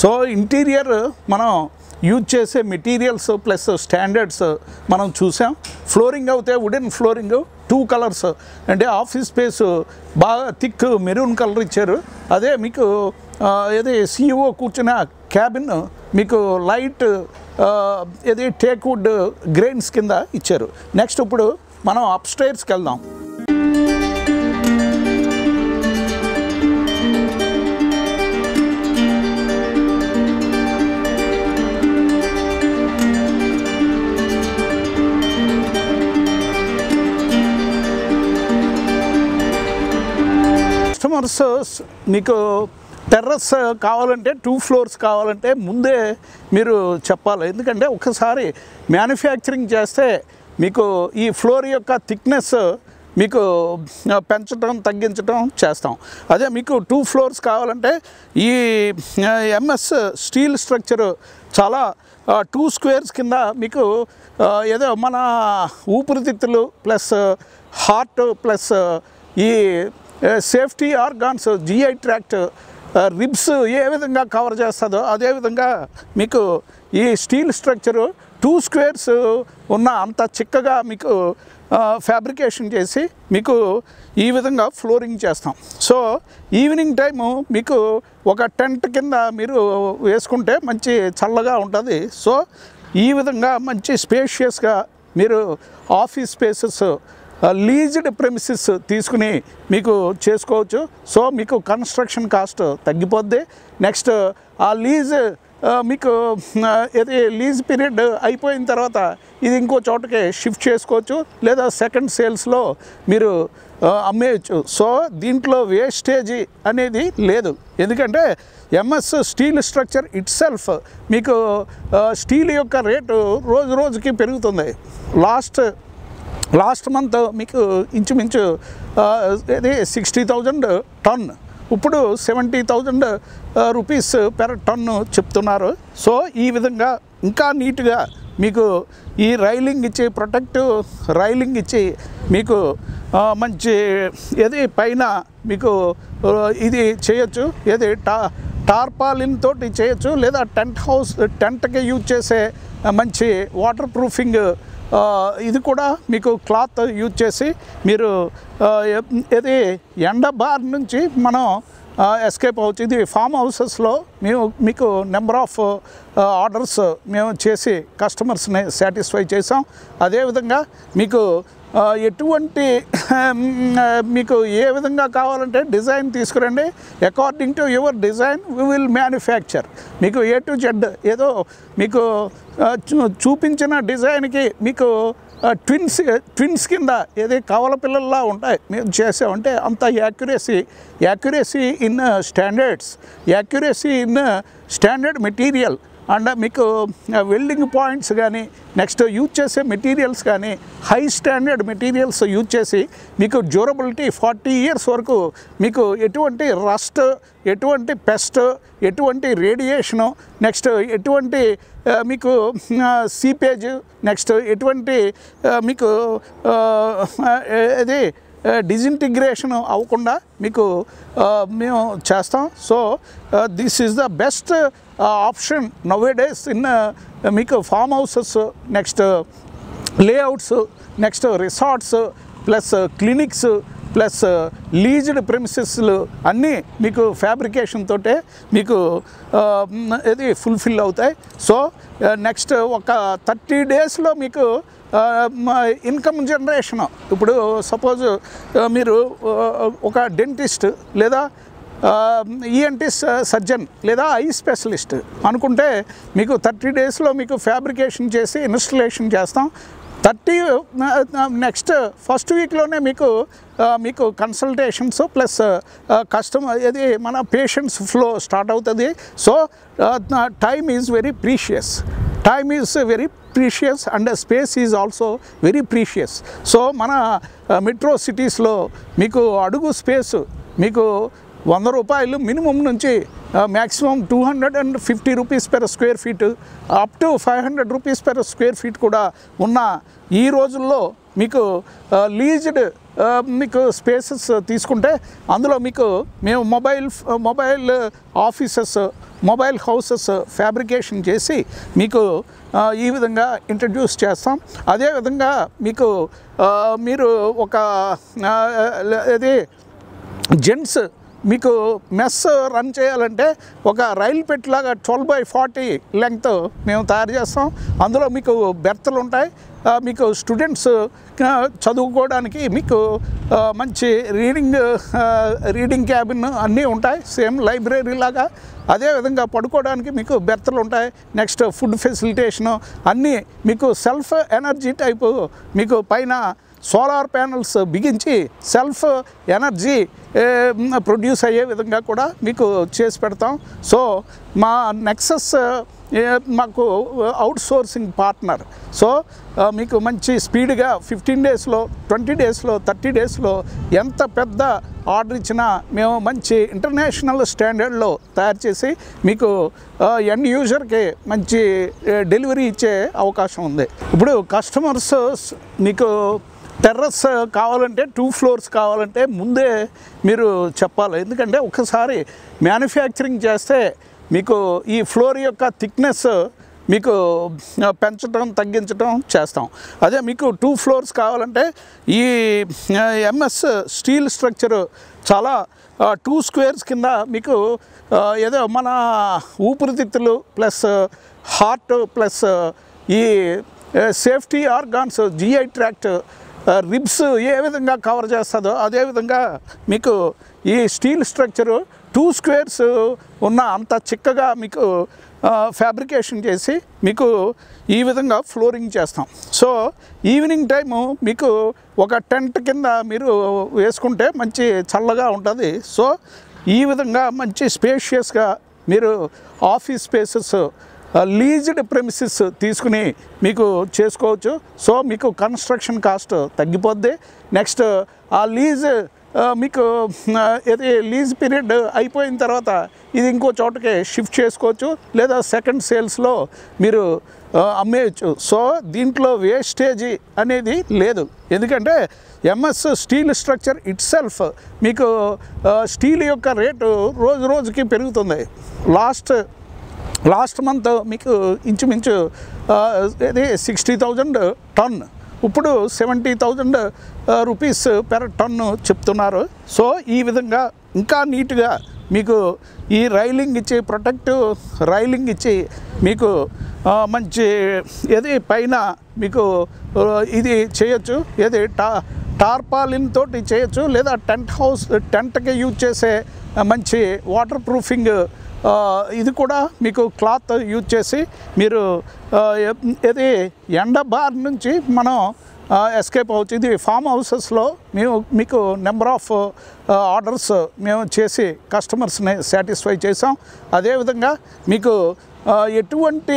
So interior మనం use చేసే materials plus standards మనం చూసాం ఫ్లోరింగ్ అయితే వుడెన్ ఫ్లోరింగ్ టూ కలర్స్ అంటే ఆఫీస్ స్పేస్ బాగా థిక్ మెరూన్ కలర్ ఇచ్చారు అదే మీకు ఆ, ఏది సీఈఓ కూర్చున్న క్యాబిన్ మీకు లైట్ ఆ, ఏది టేక్ వుడ్ గ్రెయిన్స్ కింద ఇచ్చారు నెక్స్ట్ ఇప్పుడు మనం అప్ స్టైర్స్కి వెళ్దాం కస్టమర్స్ మీకు టెర్రస్ కావాలంటే టూ ఫ్లోర్స్ కావాలంటే ముందే మీరు చెప్పాలి ఎందుకంటే ఒకసారి మ్యానుఫ్యాక్చరింగ్ చేస్తే మీకు ఈ ఫ్లోర్ యొక్క థిక్నెస్ మీకు ఆ, పెంచడం తగ్గించడం చేస్తాం అదే మీకు టూ ఫ్లోర్స్ కావాలంటే ఈ ఎంఎస్ స్టీల్ స్ట్రక్చర్ చాలా టూ స్క్వేర్స్ కింద మీకు ఆ, ఏదో మన ఊపిరితిత్తులు ప్లస్ హార్ట్ ప్లస్ ఈ safety organs GI tract ribs ఏ విధంగా కవర్ చేస్తుందో అదేవిధంగా మీకు ఈ స్టీల్ స్ట్రక్చరు టూ స్క్వేర్స్ ఉన్న అంత చిక్కగా మీకు ఫ్యాబ్రికేషన్ చేసి మీకు ఈ విధంగా ఫ్లోరింగ్ చేస్తాం సో ఈవినింగ్ టైము మీకు ఒక టెంట్ కింద మీరు వేసుకుంటే మంచి చల్లగా ఉంటుంది సో ఈ విధంగా మంచి స్పేషియస్గా మీరు ఆఫీస్ స్పేసెస్ లీజ్డ్ ప్రెమిసిస్ తీసుకుని మీకు చేసుకోవచ్చు సో మీకు కన్స్ట్రక్షన్ కాస్ట్ తగ్గిపోద్ది నెక్స్ట్ ఆ లీజ్ ఆ, మీకు ఆ, ఇది లీజ్ పీరియడ్ అయిపోయిన తర్వాత ఇది ఇంకో చోటకి షిఫ్ట్ చేసుకోవచ్చు లేదా సెకండ్ సేల్స్లో మీరు ఆ, అమ్మేయచ్చు సో దీంట్లో వేస్టేజీ అనేది లేదు ఎందుకంటే MS steel structure itself మీకు ఆ, స్టీల్ యొక్క రేటు రోజు రోజుకి పెరుగుతుంది లాస్ట్ లాస్ట్ మంత్ మీకు ఇంచుమించు ఆ, ఇది సిక్స్టీ థౌజండ్ టన్ ఇప్పుడు seventy thousand rupees per ton చెప్తున్నారు సో ఈ విధంగా ఇంకా నీట్గా మీకు ఈ రైలింగ్ ఇచ్చి ప్రొటెక్టివ్ రైలింగ్ ఇచ్చి మీకు ఆ, మంచి ఏది పైన మీకు ఆ, ఇది చేయొచ్చు ఏది టా టార్పాలిన్ తోటి చేయొచ్చు లేదా టెంట్ హౌస్ టెంట్కి యూజ్ చేసే ఆ, మంచి వాటర్ ప్రూఫింగ్ ఆ, ఇది కూడా మీకు క్లాత్ యూజ్ చేసి మీరు ఆ, ఎ- ఇది ఎండ బార్ నుంచి మనం ఎస్కేప్ అవచ్చు ఇది ఫామ్ హౌసెస్లో మేము మీకు నెంబర్ ఆఫ్ ఆర్డర్స్ మేము చేసి కస్టమర్స్ని సాటిస్ఫై చేసాం అదేవిధంగా మీకు ఆ, ఎటువంటి మీకు ఏ విధంగా కావాలంటే డిజైన్ తీసుకురండి according to your design we will manufacture మీకు ఏ టు జెడ్ ఏదో మీకు ఆ, చూ- చూపించిన డిజైన్కి మీకు ట్విన్స్ ట్విన్స్ కింద ఏది కవల పిల్లల్లా ఉంటాయి మేము చేసామంటే అంత accuracy accuracy in standards accuracy in standard material and మీకు వెల్డింగ్ పాయింట్స్ కానీ నెక్స్ట్ యూజ్ చేసే మెటీరియల్స్ కానీ హై స్టాండర్డ్ మెటీరియల్స్ యూజ్ చేసి మీకు డ్యూరబిలిటీ ఫార్టీ ఇయర్స్ వరకు మీకు ఎటువంటి రస్ట్ ఎటువంటి పెస్ట్ ఎటువంటి రేడియేషను నెక్స్ట్ ఎటువంటి ఆ, మీకు సీపేజ్ నెక్స్ట్ ఎటువంటి ఆ, మీకు ఆ, ఇది డిజింటిగ్రేషన్ అవ్వకుండా మీకు ఆ, మేము చేస్తాం so this is the best option nowadays in మీకు farm houses next layouts next resorts plus clinics plus leased ప్రెమిసెస్లు అన్నీ మీకు ఫ్యాబ్రికేషన్ తోటే మీకు ఆ, మ్, ఇది ఫుల్ఫిల్ అవుతాయి సో నెక్స్ట్ ఒక థర్టీ డేస్లో మీకు ఇన్కమ్ జనరేషన్ ఇప్పుడు సపోజ్ మీరు ఆ, ఒక డెంటిస్ట్ లేదా ఈఎన్టీ సర్జన్ లేదా ఐ స్పెషలిస్ట్ అనుకుంటే మీకు థర్టీ డేస్లో మీకు ఫ్యాబ్రికేషన్ చేసి ఇన్స్టలేషన్ చేస్తాం థర్టీ నెక్స్ట్ ఫస్ట్ వీక్లోనే మీకు ఆ, మీకు కన్సల్టేషన్స్ ప్లస్ కస్టమర్ ఇది మన పేషెంట్స్ ఫ్లో స్టార్ట్ అవుతుంది so time is very precious time is very precious and space is also very precious so మన మెట్రో సిటీస్లో మీకు అడుగు స్పేస్ మీకు వంద రూపాయలు మినిమం నుంచి maximum two hundred and fifty rupees per square feet up to five hundred rupees per square feet కూడా ఉన్న ఈ రోజుల్లో మీకు లీజ్డ్ ఆ, మీకు స్పేసెస్ తీసుకుంటే అందులో మీకు మేము mobile mobile offices mobile houses fabrication చేసి మీకు ఆ, ఈ విధంగా ఇంట్రడ్యూస్ చేస్తాం అదేవిధంగా మీకు ఆ, మీరు ఒక ఆ, ఇది జెంట్స్ మీకు మెస్ రన్ చేయాలంటే ఒక రైలు పెట్టిలాగా ట్వెల్వ్ బై ఫార్టీ లెంగ్త్ మేము తయారు చేస్తాం అందులో మీకు బెర్తలు ఉంటాయి ఆ, మీకు స్టూడెంట్స్ ఆ, చదువుకోవడానికి మీకు ఆ, మంచి రీడింగ్ ఆ, రీడింగ్ క్యాబిన్ అన్నీ ఉంటాయి సేమ్ లైబ్రరీ లాగా అదేవిధంగా పడుకోవడానికి మీకు బెర్తలు ఉంటాయి నెక్స్ట్ ఫుడ్ ఫెసిలిటేషను అన్నీ మీకు సెల్ఫ్ ఎనర్జీ టైపు మీకు పైన సోలార్ ప్యానల్స్ బిగించి సెల్ఫ్ ఎనర్జీ ప్రొడ్యూస్ అయ్యే విధంగా కూడా మీకు చేసి పెడతాం సో మా నెక్సస్ ఏ, మాకు అవుట్ సోర్సింగ్ పార్ట్నర్ సో ఆ, మీకు మంచి స్పీడ్గా ఫిఫ్టీన్ డేస్లో ట్వంటీ డేస్లో థర్టీ డేస్లో ఎంత పెద్ద ఆర్డర్ ఇచ్చినా మేము మంచి ఇంటర్నేషనల్ స్టాండర్డ్లో తయారు చేసి మీకు ఎండ్ యూజర్కి మంచి డెలివరీ ఇచ్చే అవకాశం ఉంది ఇప్పుడు కస్టమర్స్ మీకు టెర్రస్ కావాలంటే టూ ఫ్లోర్స్ కావాలంటే ముందే మీరు చెప్పాలి ఎందుకంటే ఒకసారి మ్యానుఫ్యాక్చరింగ్ చేస్తే మీకు ఈ ఫ్లోర్ యొక్క థిక్నెస్ మీకు ఆ, పెంచడం తగ్గించడం చేస్తాం అదే మీకు టూ ఫ్లోర్స్ కావాలంటే ఈ ఎంఎస్ స్టీల్ స్ట్రక్చర్ చాలా టూ స్క్వేర్స్ కింద మీకు ఆ, ఏదో మన ఊపిరితిత్తులు ప్లస్ హార్ట్ ప్లస్ ఈ safety organs GI tract ribs ఏ విధంగా కవర్ చేస్తుందో అదేవిధంగా మీకు ఈ స్టీల్ స్ట్రక్చరు టూ స్క్వేర్స్ ఉన్న అంత చిక్కగా మీకు ఫ్యాబ్రికేషన్ చేసి మీకు ఈ విధంగా ఫ్లోరింగ్ చేస్తాం సో ఈవినింగ్ టైము మీకు ఒక టెంట్ కింద మీరు వేసుకుంటే మంచి చల్లగా ఉంటుంది సో ఈ విధంగా మంచి స్పేషియస్గా మీరు ఆఫీస్ స్పేసెస్ లీజ్డ్ ప్రెమిసిస్ తీసుకుని మీకు చేసుకోవచ్చు సో మీకు కన్స్ట్రక్షన్ కాస్ట్ తగ్గిపోద్ది నెక్స్ట్ ఆ లీజ్ ఆ, మీకు ఆ, ఇది లీజ్ పీరియడ్ అయిపోయిన తర్వాత ఇది ఇంకో చోటకి షిఫ్ట్ చేసుకోవచ్చు లేదా సెకండ్ సేల్స్లో మీరు ఆ, అమ్మేయచ్చు సో దీంట్లో వేస్టేజీ అనేది లేదు ఎందుకంటే MS steel structure itself మీకు ఆ, స్టీల్ యొక్క రేటు రోజు రోజుకి పెరుగుతుంది లాస్ట్ లాస్ట్ మంత్ మీకు ఇంచుమించు ఆ, ఇది సిక్స్టీ థౌజండ్ టన్ ఇప్పుడు seventy thousand rupees per ton చెప్తున్నారు సో ఈ విధంగా ఇంకా నీట్గా మీకు ఈ రైలింగ్ ఇచ్చి ప్రొటెక్టివ్ రైలింగ్ ఇచ్చి మీకు ఆ, మంచి ఏది పైన మీకు ఆ, ఇది చేయొచ్చు ఏది టా టార్పాలిన్ తోటి చేయొచ్చు లేదా టెంట్ హౌస్ టెంట్కి యూజ్ చేసే ఆ, మంచి వాటర్ ప్రూఫింగ్ ఆ, ఇది కూడా మీకు క్లాత్ యూజ్ చేసి మీరు ఆ, ఎ- ఇది ఎండ బార్ నుంచి మనం ఎస్కేప్ అవ్వచ్చు ఇది ఫామ్ హౌసెస్లో మేము మీకు నెంబర్ ఆఫ్ ఆర్డర్స్ మేము చేసి కస్టమర్స్ని సాటిస్ఫై చేసాం అదేవిధంగా మీకు ఆ, ఎటువంటి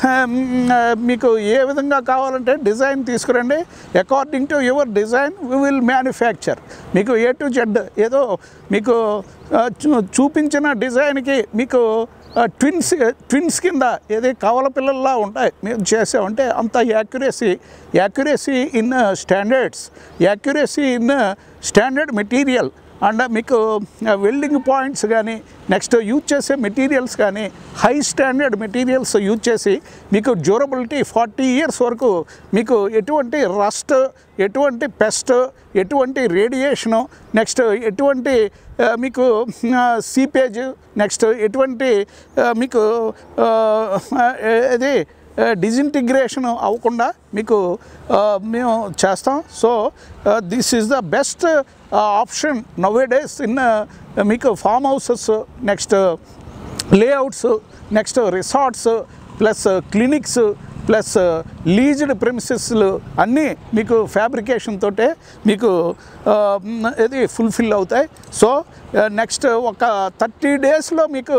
మీకు ఏ విధంగా కావాలంటే డిజైన్ తీసుకురండి according to your design we will manufacture మీకు ఏ టు జెడ్ ఏదో మీకు ఆ, చూ- చూపించిన డిజైన్కి మీకు ట్విన్స్ ట్విన్స్ కింద ఏది కవల పిల్లల్లా ఉంటాయి మేము చేసామంటే అంత accuracy accuracy in standards accuracy in standard material and మీకు వెల్డింగ్ పాయింట్స్ కానీ నెక్స్ట్ యూజ్ చేసే మెటీరియల్స్ కానీ హై స్టాండర్డ్ మెటీరియల్స్ యూజ్ చేసి మీకు డ్యూరబిలిటీ ఫార్టీ ఇయర్స్ వరకు మీకు ఎటువంటి రస్ట్ ఎటువంటి పెస్ట్ ఎటువంటి రేడియేషను నెక్స్ట్ ఎటువంటి ఆ, మీకు సీపేజ్ నెక్స్ట్ ఎటువంటి ఆ, మీకు ఆ, ఇది డిజింటిగ్రేషన్ అవ్వకుండా మీకు ఆ, మేము చేస్తాం so this is the best option nowadays in మీకు farm houses next layouts next resorts plus clinics plus leased ప్రెమిసెస్లు అన్నీ మీకు ఫ్యాబ్రికేషన్ తోటే మీకు ఆ, మ్, ఇది ఫుల్ఫిల్ అవుతాయి సో నెక్స్ట్ ఒక థర్టీ డేస్లో మీకు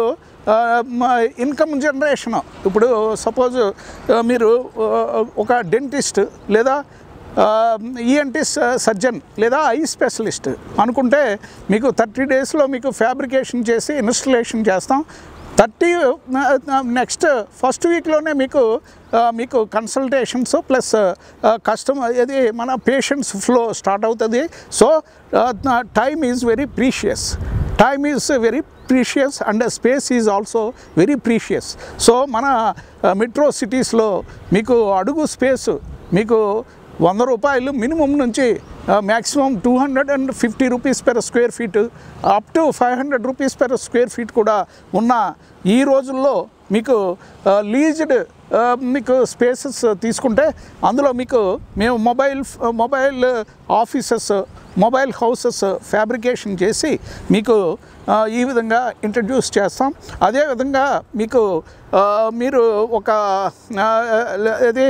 ఇన్కమ్ జనరేషన్ ఇప్పుడు సపోజ్ మీరు ఆ, ఒక డెంటిస్ట్ లేదా ఈఎన్టీ సర్జన్ లేదా ఐ స్పెషలిస్ట్ అనుకుంటే మీకు థర్టీ డేస్లో మీకు ఫ్యాబ్రికేషన్ చేసి ఇన్స్టలేషన్ చేస్తాం థర్టీ నెక్స్ట్ ఫస్ట్ వీక్లోనే మీకు ఆ, మీకు కన్సల్టేషన్స్ ప్లస్ కస్టమర్ ఇది మన పేషెంట్స్ ఫ్లో స్టార్ట్ అవుతుంది so time is very precious time is very precious and space is also very precious so మన మెట్రో సిటీస్లో మీకు అడుగు స్పేస్ మీకు వంద రూపాయలు మినిమం నుంచి maximum two hundred and fifty rupees per square feet up to five hundred rupees per square feet కూడా ఉన్న ఈ రోజుల్లో మీకు లీజ్డ్ మీకు స్పేసెస్ తీసుకుంటే అందులో మీకు మేము mobile mobile offices mobile houses fabrication చేసి మీకు ఆ, ఈ విధంగా ఇంట్రడ్యూస్ చేస్తాం అదేవిధంగా మీకు ఆ, మీరు ఒక ఆ, ఇది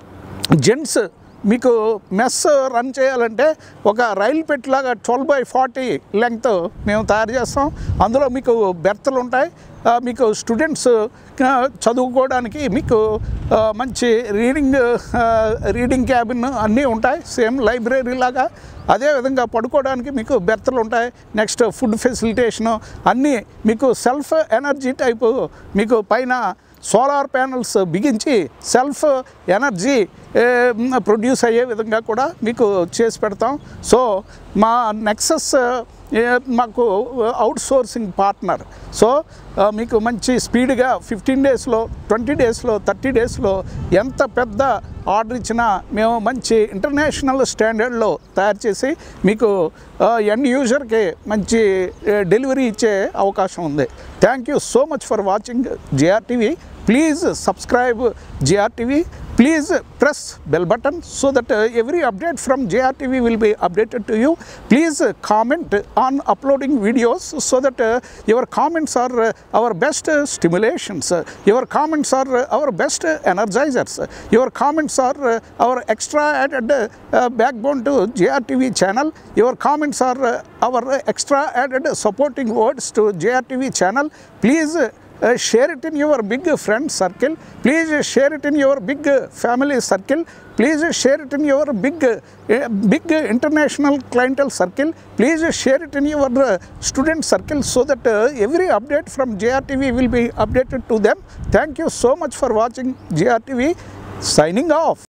జెంట్స్ మీకు మెస్ రన్ చేయాలంటే ఒక రైలు పెట్టిలాగా ట్వెల్వ్ బై ఫార్టీ లెంగ్త్ మేము తయారు చేస్తాం అందులో మీకు బెర్తలు ఉంటాయి ఆ, మీకు స్టూడెంట్స్ ఆ, చదువుకోవడానికి మీకు ఆ, మంచి రీడింగ్ ఆ, రీడింగ్ క్యాబిన్ అన్నీ ఉంటాయి సేమ్ లైబ్రరీ లాగా అదేవిధంగా పడుకోవడానికి మీకు బెర్తలు ఉంటాయి నెక్స్ట్ ఫుడ్ ఫెసిలిటేషను అన్నీ మీకు సెల్ఫ్ ఎనర్జీ టైపు మీకు పైన సోలార్ ప్యానల్స్ బిగించి సెల్ఫ్ ఎనర్జీ ప్రొడ్యూస్ అయ్యే విధంగా కూడా మీకు చేసి పెడతాం సో మా నెక్సస్ ఏ, మాకు అవుట్ సోర్సింగ్ పార్ట్నర్ సో ఆ, మీకు మంచి స్పీడ్గా ఫిఫ్టీన్ డేస్లో ట్వంటీ డేస్లో థర్టీ డేస్లో ఎంత పెద్ద ఆర్డర్ ఇచ్చినా మేము మంచి ఇంటర్నేషనల్ స్టాండర్డ్లో తయారు చేసి మీకు ఎండ్ యూజర్కి మంచి డెలివరీ ఇచ్చే అవకాశం ఉంది thank you so much for watching G R TV please subscribe G R TV please press bell button so that uh, every update from JRTV will be updated to you. Please uh, comment on uploading videos so that uh, your comments are uh, our best uh, stimulations. Uh, Your comments are uh, our best uh, energizers. Your comments are uh, our extra added uh, uh, backbone to JRTV channel. Your comments are uh, our uh, extra added supporting words to JRTV channel. Please uh, uh, share it in your big friend circle please uh, share it in your big uh, family circle please uh, share it in your big uh, uh, big uh, international clientele circle please uh, share it in your uh, student circle so that uh, every update from jrtv will be updated to them thank you so much for watching jrtv signing off